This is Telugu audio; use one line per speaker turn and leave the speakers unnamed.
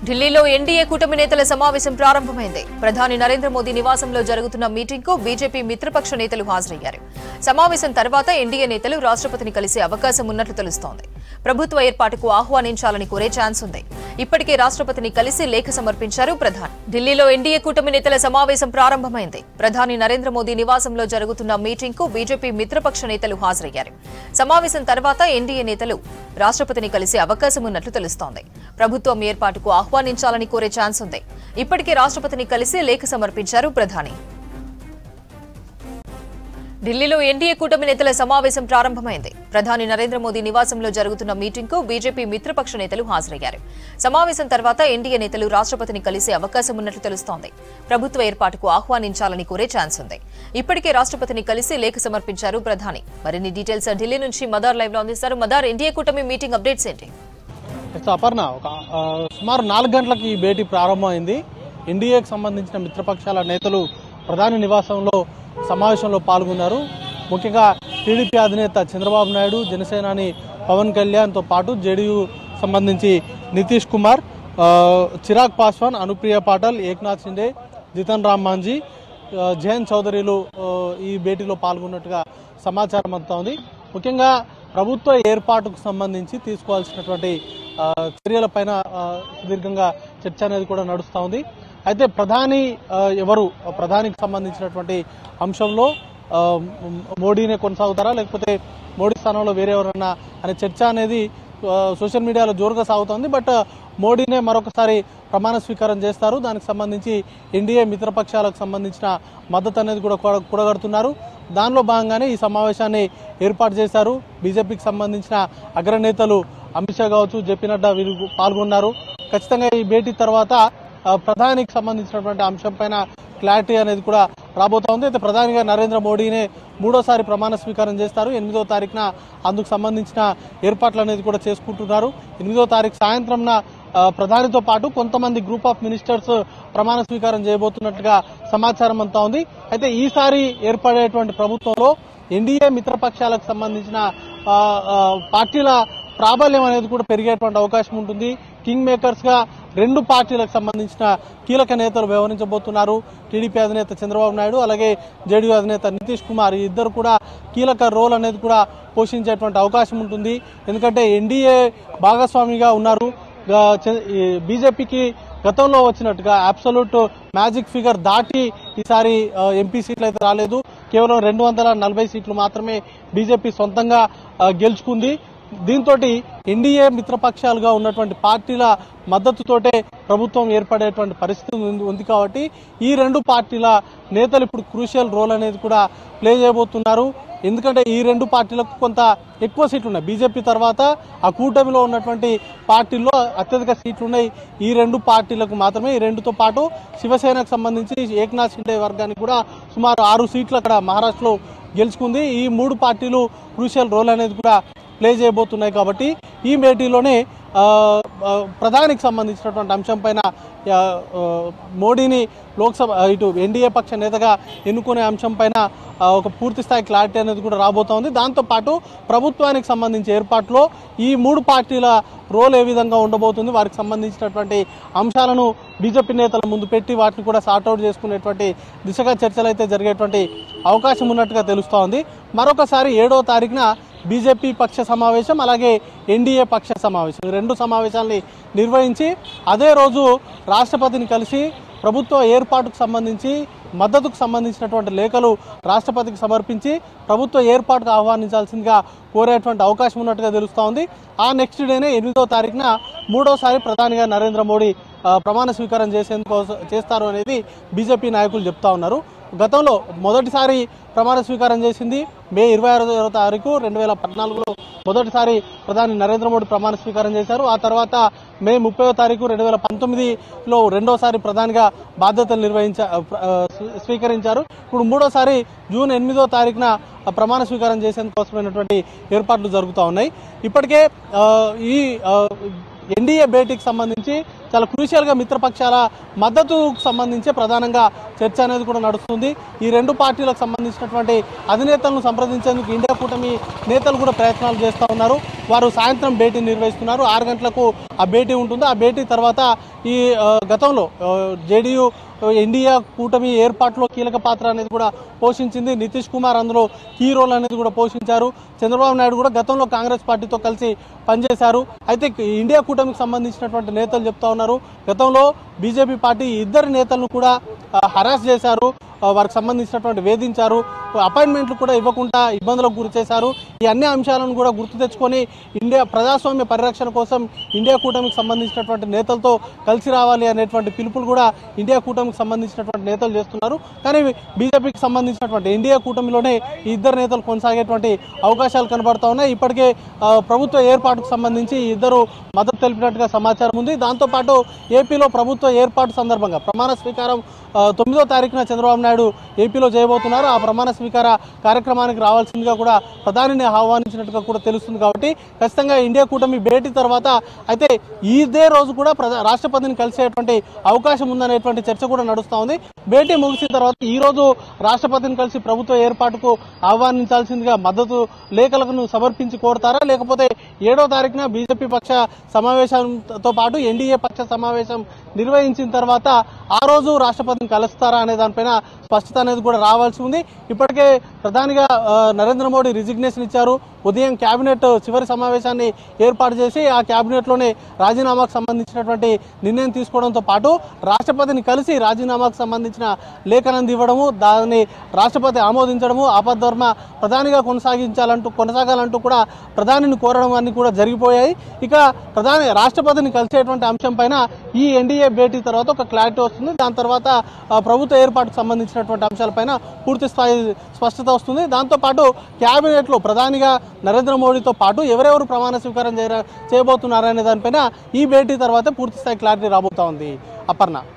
ఢిల్లీలో ఎన్డీఏ కూటమి నేతల సమావేశం ప్రారంభమైంది ప్రధాని నరేంద్ర మోదీ నివాసంలో జరుగుతున్న మీటింగ్ కు బీజేపీ మిత్రపక్ష నేతలు హాజరయ్యారు సమావేశం తర్వాత ఎన్డీఏ నేతలు రాష్ట్రపతిని కలిసే అవకాశం ఉన్నట్లు తెలుస్తోంది ప్రభుత్వ ఏర్పాటుకు ఆహ్వానించాలని కోరే ఛాన్స్ ఉంది ఇప్పటికే రాష్ట్రపతిని కలిసి లేఖ సమర్పించారు ప్రధాని ఢిల్లీలో ఎన్డీఏ కూటమి నేతల సమావేశం ప్రారంభమైంది ప్రధాని నరేంద్ర మోదీ నివాసంలో జరుగుతున్న మీటింగ్ కు బీజేపీ మిత్రపక్ష నేతలు హాజరయ్యారు సమావేశం తర్వాత ఎన్డీఏ నేతలు రాష్ట్రపతిని కలిసే అవకాశం ఉన్నట్లు తెలుస్తోంది ప్రభుత్వం ఏర్పాటుకు ఆహ్వానించాలని కోరే ఛాన్స్ ఉంది ఇప్పటికే రాష్ట్రపతిని కలిసి లేఖ సమర్పించారు ప్రధాని ఢిల్లీలో ఎన్డీఏ కూటమి నేతల సమావేశం ప్రారంభమైంది ప్రధాని నరేంద్ర మోదీ నివాసంలో జరుగుతున్న మీటింగ్ కు బీజేపీ మిత్రపక్ష నేతలు హాజరయ్యారు సమావేశం తర్వాత ఎన్డీఏ నేతలు రాష్ట్రపతిని కలిసే అవకాశం ఉన్నట్లు తెలుస్తోంది ప్రభుత్వ ఏర్పాటుకు ఆహ్వానించాలని కోరే ఛాన్స్ ఉంది ఇప్పటికే రాష్ట్రపతిని కలిసి లేఖ సమర్పించారు ప్రధాని మరిన్ని డీటెయిల్స్ ఢిల్లీ నుంచి మదార్ లైవ్ లో అందిస్తారు మదార్ ఎన్డీఏ కూటమి మీటింగ్ అప్డేట్స్ ఏంటి
ఎస్ అపర్ణ ఒక ఆ, సుమారు నాలుగు గంటలకు ఈ భేటీ ప్రారంభమైంది ఎన్డీఏకి సంబంధించిన మిత్రపక్షాల నేతలు ప్రధాని నివాసంలో సమావేశంలో పాల్గొన్నారు ముఖ్యంగా టీడీపీ అధినేత చంద్రబాబు నాయుడు జనసేనాని పవన్ కళ్యాణ్తో పాటు జేడీయూ సంబంధించి నితీష్ కుమార్ ఆ, చిరాగ్ పాస్వాన్ అనుప్రియ పాటల్ ఏక్నాథ్ షిండే జితన్ రామ్ మాంజీ ఆ, జయన్ చౌదరిలు ఆ, ఈ భేటీలో పాల్గొన్నట్టుగా సమాచారం అందుతా ఉంది ముఖ్యంగా ప్రభుత్వ ఏర్పాటుకు సంబంధించి తీసుకోవాల్సినటువంటి ఆ, చర్యలపైన ఆ, సుదీర్ఘంగా చర్చ అనేది కూడా నడుస్తూ ఉంది అయితే ప్రధాని ఆ, ఎవరు ప్రధానికి సంబంధించినటువంటి అంశంలో ఆ, మ్, మోడీనే కొనసాగుతారా లేకపోతే మోడీ స్థానంలో వేరే ఎవరన్నా అనే చర్చ అనేది ఆ, సోషల్ మీడియాలో జోరుగా సాగుతోంది బట్ మోడీనే మరొకసారి ప్రమాణ స్వీకారం చేస్తారు దానికి సంబంధించి ఎన్డీఏ మిత్రపక్షాలకు సంబంధించిన మద్దతు అనేది కూడా కూడ- కూడగడుతున్నారు దానిలో భాగంగానే ఈ సమావేశాన్ని ఏర్పాటు చేశారు బీజేపీకి సంబంధించిన అగ్రనేతలు అమిత్ షా కావచ్చు జెపీ నడ్డా వీరు పాల్గొన్నారు ఖచ్చితంగా ఈ భేటీ తర్వాత ఆ, ప్రధానికి సంబంధించినటువంటి అంశం పైన క్లారిటీ అనేది కూడా రాబోతా ఉంది అయితే ప్రధానిగా నరేంద్ర మోడీనే మూడోసారి ప్రమాణ స్వీకారం చేస్తారు ఎనిమిదో తారీఖున అందుకు సంబంధించిన ఏర్పాట్లు అనేది కూడా చేసుకుంటున్నారు ఎనిమిదో తారీఖు సాయంత్రంన ఆ, ప్రధానితో పాటు కొంతమంది గ్రూప్ ఆఫ్ మినిస్టర్స్ ప్రమాణ స్వీకారం చేయబోతున్నట్టుగా సమాచారం అంతా ఉంది అయితే ఈసారి ఏర్పడేటువంటి ప్రభుత్వంలో ఎన్డీఏ మిత్రపక్షాలకు సంబంధించిన ఆ, ఆ, పార్టీల ప్రాబల్యం అనేది కూడా పెరిగేటువంటి అవకాశం ఉంటుంది కింగ్ మేకర్స్ గా రెండు పార్టీలకు సంబంధించిన కీలక నేతలు వ్యవహరించబోతున్నారు టీడీపీ అధినేత చంద్రబాబు నాయుడు అలాగే జేడీయూ అధినేత నితీష్ కుమార్ ఈ ఇద్దరు కూడా కీలక రోల్ అనేది కూడా పోషించేటువంటి అవకాశం ఉంటుంది ఎందుకంటే ఎన్డీఏ భాగస్వామిగా ఉన్నారు గా- చ- ఈ బీజేపీకి గతంలో వచ్చినట్టుగా అబ్సల్యూట్ మ్యాజిక్ ఫిగర్ దాటి ఈసారి ఆ, ఎంపీ సీట్లు అయితే రాలేదు కేవలం రెండు వందల నలభై సీట్లు మాత్రమే బీజేపీ సొంతంగా ఆ, గెలుచుకుంది దీంతో ఎన్డీఏ మిత్రపక్షాలుగా ఉన్నటువంటి పార్టీల మద్దతుతోటే ప్రభుత్వం ఏర్పడేటువంటి పరిస్థితి ఉంది- ఉంది కాబట్టి ఈ రెండు పార్టీల నేతలు ఇప్పుడు క్రూషియల్ రోల్ అనేది కూడా ప్లే చేయబోతున్నారు ఎందుకంటే ఈ రెండు పార్టీలకు కొంత ఎక్కువ సీట్లు ఉన్నాయి బీజేపీ తర్వాత ఆ కూటమిలో ఉన్నటువంటి పార్టీల్లో అత్యధిక సీట్లు ఉన్నాయి ఈ రెండు పార్టీలకు మాత్రమే ఈ రెండుతో పాటు శివసేనకు సంబంధించి ఏక్నాథ్ షిండే వర్గానికి కూడా సుమారు ఆరు సీట్లు అక్కడ మహారాష్ట్రలో గెలుచుకుంది ఈ మూడు పార్టీలు క్రూషియల్ రోల్ అనేది కూడా ప్లే చేయబోతున్నాయి కాబట్టి ఈ భేటీలోనే ఆ, ఆ, ప్రధానికి సంబంధించినటువంటి అంశం పైన ఆ, ఆ, మోడీని లోక్సభ ఆ, ఇటు ఎన్డీఏ పక్ష నేతగా ఎన్నుకునే అంశం పైన ఆ, ఒక పూర్తి స్థాయి క్లారిటీ అనేది కూడా రాబోతోంది దాంతోపాటు ప్రభుత్వానికి సంబంధించి ఏర్పాటులో ఈ మూడు పార్టీల రోల్ ఏ విధంగా ఉండబోతుంది వారికి సంబంధించినటువంటి అంశాలను బీజేపీ నేతల ముందు పెట్టి వాటిని కూడా సార్ట్అవుట్ చేసుకునేటువంటి దిశగా చర్చలు అయితే జరిగేటువంటి అవకాశం ఉన్నట్టుగా తెలుస్తోంది మరొకసారి ఏడో తారీఖున బీజేపీ పక్ష సమావేశం అలాగే ఎన్డీఏ పక్ష సమావేశం ఈ రెండు సమావేశాల్ని నిర్వహించి అదే రోజు రాష్ట్రపతిని కలిసి ప్రభుత్వ ఏర్పాటుకు సంబంధించి మద్దతుకు సంబంధించినటువంటి లేఖలు రాష్ట్రపతికి సమర్పించి ప్రభుత్వ ఏర్పాటుకు ఆహ్వానించాల్సిందిగా కోరేటువంటి అవకాశం ఉన్నట్టుగా తెలుస్తూ ఉంది ఆ నెక్స్ట్ డేనే ఎనిమిదో తారీఖున మూడోసారి ప్రధానిగా నరేంద్ర మోడీ ఆ, ప్రమాణ స్వీకారం చేసేందుకు చేస్తారు అనేది బీజేపీ నాయకులు చెప్తా ఉన్నారు గతంలో మొదటిసారి ప్రమాణ స్వీకారం చేసింది మే ఇరవై ఆరో తారీఖు రెండు వేల పద్నాలుగులో మొదటిసారి ప్రధాని నరేంద్ర మోడీ ప్రమాణ స్వీకారం చేశారు ఆ తర్వాత మే ముప్పై తారీఖు రెండు వేల పంతొమ్మిదిలో రెండోసారి ప్రధానిగా బాధ్యతలు నిర్వహించ ఆ, స్వీ- స్వీకరించారు ఇప్పుడు మూడోసారి జూన్ ఎనిమిదో తారీఖున ఆ, ప్రమాణ స్వీకారం చేసేందుకోసమైనటువంటి ఏర్పాట్లు జరుగుతూ ఉన్నాయి ఇప్పటికే ఆ, ఈ ఆ, ఎన్డీఏ భేటీకి సంబంధించి చాలా క్రూషియల్ గా మిత్రపక్షాల మద్దతుకు సంబంధించి ప్రధానంగా చర్చ అనేది కూడా నడుస్తుంది ఈ రెండు పార్టీలకు సంబంధించినటువంటి అధినేతలను సంప్రదించేందుకు ఇండియా కూటమి నేతలు కూడా ప్రయత్నాలు చేస్తూ ఉన్నారు వారు సాయంత్రం భేటీ నిర్వహిస్తున్నారు ఆరు గంటలకు ఆ భేటీ ఉంటుంది ఆ భేటీ తర్వాత ఈ ఆ, గతంలో జేడీయూ ఇండియా కూటమి ఏర్పాటులో కీలక పాత్ర అనేది కూడా పోషించింది నితీష్ కుమార్ అందులో కీ రోల్ అనేది కూడా పోషించారు చంద్రబాబు నాయుడు కూడా గతంలో కాంగ్రెస్ పార్టీతో కలిసి పనిచేశారు అయితే ఇండియా కూటమికి సంబంధించినటువంటి నేతలు చెప్తా ఉన్నారు గతంలో బీజేపీ పార్టీ ఇద్దరు నేతలను కూడా హరాస్ చేశారు ఆ, వారికి సంబంధించినటువంటి వేధించారు అపాయింట్మెంట్లు కూడా ఇవ్వకుండా ఇబ్బందులకు గురి చేశారు ఈ అన్ని అంశాలను కూడా గుర్తు తెచ్చుకొని ఇండియా ప్రజాస్వామ్య పరిరక్షణ కోసం ఇండియా కూటమికి సంబంధించినటువంటి నేతలతో కలిసి రావాలి అనేటువంటి పిలుపులు కూడా ఇండియా కూటమికి సంబంధించినటువంటి నేతలు చేస్తున్నారు కానీ బీజేపీకి సంబంధించినటువంటి ఇండియా కూటమిలోనే ఈ ఇద్దరు నేతలు కొనసాగేటువంటి అవకాశాలు కనబడతా ఉన్నాయి ఇప్పటికే ఆ, ప్రభుత్వ ఏర్పాటుకు సంబంధించి ఈ ఇద్దరు మద్దతు తెలిపినట్టుగా సమాచారం ఉంది దాంతోపాటు ఏపీలో ప్రభుత్వ ఏర్పాటు సందర్భంగా ప్రమాణ స్వీకారం ఆ, తొమ్మిదో తారీఖున చంద్రబాబు నాయుడు ఏపీలో చేయబోతున్నారు ఆ ప్రమాణ స్వీకార కార్యక్రమానికి రావాల్సిందిగా కూడా ప్రధానిని ఆహ్వానించినట్టుగా కూడా తెలుస్తుంది కాబట్టి ఖచ్చితంగా ఇండియా కూటమి భేటీ తర్వాత అయితే ఇదే రోజు కూడా ప్రధా రాష్ట్రపతిని కలిసేటువంటి అవకాశం ఉందనేటువంటి చర్చ కూడా నడుస్తూ ఉంది భేటీ ముగిసిన తర్వాత ఈ రోజు రాష్ట్రపతిని కలిసి ప్రభుత్వ ఏర్పాటుకు ఆహ్వానించాల్సిందిగా మద్దతు లేఖలను సమర్పించి కోరతారా లేకపోతే ఏడో తారీఖున బీజేపీ పక్ష సమావేశంతో పాటు ఎన్డీఏ పక్ష సమావేశం నిర్వహించిన తర్వాత ఆ రోజు రాష్ట్రపతిని కలుస్తారా అనే దానిపైన స్పష్టత అనేది కూడా రావాల్సి ఉంది ఇప్పటికే ప్రధానిగా ఆ, నరేంద్ర మోడీ రిజిగ్నేషన్ ఇచ్చారు ఉదయం కేబినెట్ చివరి సమావేశాన్ని ఏర్పాటు చేసి ఆ కేబినెట్లోనే రాజీనామాకు సంబంధించినటువంటి నిర్ణయం తీసుకోవడంతో పాటు రాష్ట్రపతిని కలిసి రాజీనామాకు సంబంధించిన లేఖనం ఇవ్వడము దాన్ని రాష్ట్రపతి ఆమోదించడము ఆపద్ధర్మ ప్రధానిగా కొనసాగించాలంటూ కొనసాగాలంటూ కూడా ప్రధానిని కోరడం అన్ని కూడా జరిగిపోయాయి ఇక ప్రధాని రాష్ట్రపతిని కలిసేటువంటి అంశం పైన ఈ ఎన్డీఏ భేటీ తర్వాత ఒక క్లారిటీ వస్తుంది దాని తర్వాత ఆ, ప్రభుత్వ ఏర్పాటుకు సంబంధించినటువంటి అంశాలపైన పూర్తి స్థాయి స్పష్టత వస్తుంది దాంతోపాటు క్యాబినెట్లో ప్రధానిగా నరేంద్ర మోడీతో పాటు ఎవరెవరు ప్రమాణ స్వీకారం చేయ చేయబోతున్నారనే దానిపైన ఈ భేటీ తర్వాత పూర్తి స్థాయి క్లారిటీ రాబోతా ఉంది అపర్ణ